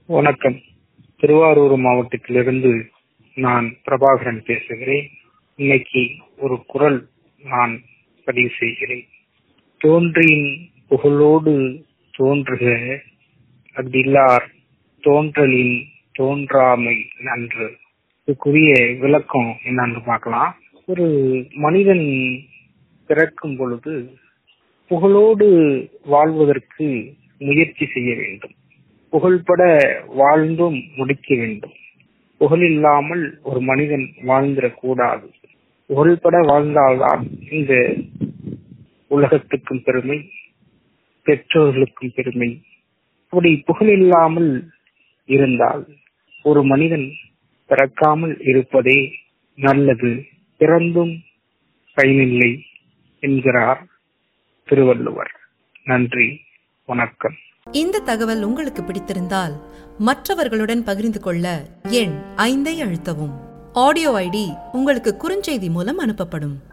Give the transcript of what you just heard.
வணக்கம் திருவாரூர் மாவட்டத்திலிருந்து நான் பிரபாகரன் பேசுகிறேன் இன்னைக்கு ஒரு குரல் நான் பதிவு செய்கிறேன் தோன்றின் புகழோடு தோன்றுக அஃதில்லார் தோன்றலின் தோன்றாமை நன்று இதுக்குரிய விளக்கம் என்னன்னு பார்க்கலாம் ஒரு மனிதன் பிறக்கும் பொழுது புகழோடு வாழ்வதற்கு முயற்சி செய்ய வேண்டும் புகழ்பட வாழ்ந்தும் முடிக்க வேண்டும் புகழ் இல்லாமல் ஒரு மனிதன் வாழ்ந்திடக்கூடாது புகழ்பட வாழ்ந்தால்தான் இந்த உலகத்துக்கும் பெருமை பெற்றோர்களுக்கும் பெருமை அப்படி புகழ் இல்லாமல் இருந்தால் ஒரு மனிதன் பிறக்காமல் இருப்பதே நல்லது பிறந்தும் பயனில்லை என்கிறார் திருவள்ளுவர் நன்றி வணக்கம் இந்த தகவல் உங்களுக்கு பிடித்திருந்தால் மற்றவர்களுடன் பகிர்ந்து கொள்ள எண் ஐந்தை அழுத்தவும் ஆடியோ ஐடி உங்களுக்கு குறுஞ்செய்தி மூலம் அனுப்பப்படும்